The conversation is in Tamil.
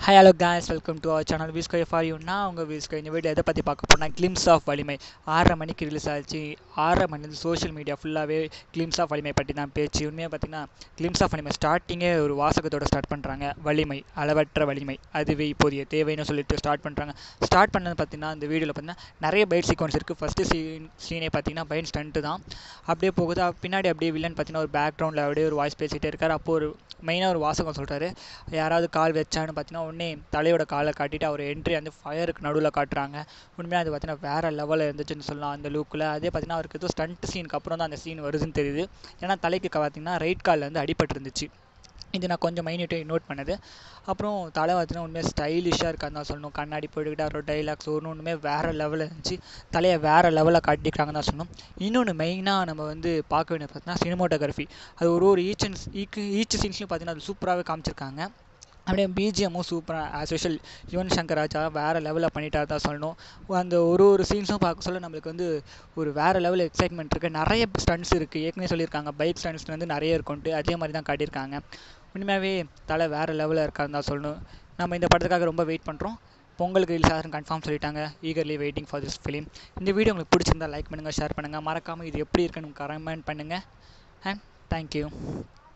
hi hello guys welcome to our channel விஸ்கோ ஃபார் யூனா உங்கள் விஸ்கோ இந்த வீடியோ எதை பற்றி பார்க்க போனால் கிளிம்ஸ் ஆஃப் வலிமை ஆறரை மணிக்கு ரிலீஸ் ஆச்சு ஆறரை மணிலேருந்து சோஷியல் மீடியா ஃபுல்லாகவே கிளிம்ஸ் ஆஃப் வலிமை பற்றி தான் பேச்சு உண்மையாக பார்த்தீங்கன்னா கிளிம்ஸ் ஆஃப் வலிமை ஸ்டார்டிங்கே ஒரு வாசகத்தோட ஸ்டார்ட் பண்ணுறாங்க வலிமை அளவற்ற வலிமை அதுவே இப்போதைய தேவைன்னு சொல்லிட்டு ஸ்டார்ட் பண்ணுறாங்க ஸ்டார்ட் பண்ணது பார்த்தீங்கன்னா இந்த வீடியோவில் பார்த்தீங்கன்னா நிறைய பைட் சீக்வன்ஸ் இருக்குது ஃபஸ்ட்டு சீன் சீனே பார்த்தீங்கன்னா பைட் ஸ்டண்ட்டு தான் அப்படியே போகுது அப் பின்னாடி அப்படியே வில்லன் பார்த்தீங்கன்னா ஒரு பேக்ரவுண்டில் அப்படியே ஒரு வாய்ஸ் பேசிகிட்டே இருக்கார் அப்போ ஒரு மெயினாக ஒரு வாசகம் சொல்கிறாரு யாராவது கால் வச்சான்னு பார்த்தீங்கன்னா உடனே தலையோட காலை காட்டிட்டு அவர் என்ட்ரி வந்து ஃபயருக்கு நடுவில் காட்டுறாங்க உண்மையாக அது பார்த்தீங்கன்னா வேறு லெவலில் இருந்துச்சுன்னு சொல்லலாம் அந்த லுக்கில் அதே பார்த்தீங்கன்னா அவருக்கு ஏதோ ஸ்டண்ட் சீனுக்கு அப்புறம் தான் அந்த சீன் வருதுன்னு தெரியுது ஏன்னா தலைக்கு பார்த்தீங்கன்னா ரைட் காலில் வந்து அடிபட்டிருந்துச்சு இது நான் கொஞ்சம் மைன்யூட்டாக நோட் பண்ணது அப்புறம் தலை பார்த்தீங்கன்னா உண்மையாக ஸ்டைலிஷாக இருக்கான்னு தான் சொல்லணும் கண்ணாடி போட்டுக்கிட்டு அவரோட டைலாக்ஸ் ஒன்று ஒன்றுமே வேறு லெவலில் இருந்துச்சு தலையை வேறு லெவலில் காட்டிக்கிறாங்கன்னு தான் சொல்லணும் இன்னொன்று மெயினாக நம்ம வந்து பார்க்க வேண்டியது பார்த்தீங்கன்னா சினிமோட்டோகிராஃபி அது ஒரு ஒரு ஈச் அண்ட் ஈக்கு ஈச் சீன்ஸ்லையும் பார்த்தீங்கன்னா அது சூப்பராகவே காமிச்சிருக்காங்க அப்படியே பிஜிஎம்மும் சூப்பராக ஆஸ் யூஷுவல் யுவன் சங்கர் ராஜா வேறு லெவலில் பண்ணிட்டார் தான் சொல்லணும் அந்த ஒரு ஒரு சீன்ஸும் பார்க்க சொல்ல நம்மளுக்கு வந்து ஒரு வேறு லெவல் எக்ஸைட்மெண்ட் இருக்குது நிறைய ஸ்டண்ட்ஸ் இருக்குது ஏற்கனவே சொல்லியிருக்காங்க பைக் ஸ்டண்ட்ஸ் வந்து நிறைய இருக்கும்ட்டு அதே மாதிரி தான் காட்டியிருக்காங்க உண்மையாகவே தலை வேறு லெவலில் இருக்காருன்னு தான் சொல்லணும் நம்ம இந்த படத்துக்காக ரொம்ப வெயிட் பண்ணுறோம் பொங்கலுக்கு ரிலீஸ் ஆகும் கன்ஃபார்ம் சொல்லிட்டாங்க eagerly waiting for this film இந்த வீடியோ உங்களுக்கு பிடிச்சிருந்தா லைக் பண்ணுங்கள் ஷேர் பண்ணுங்கள் மறக்காமல் இது எப்படி இருக்குன்னு கமெண்ட் பண்ணுங்கள் அண்ட் தேங்க்யூ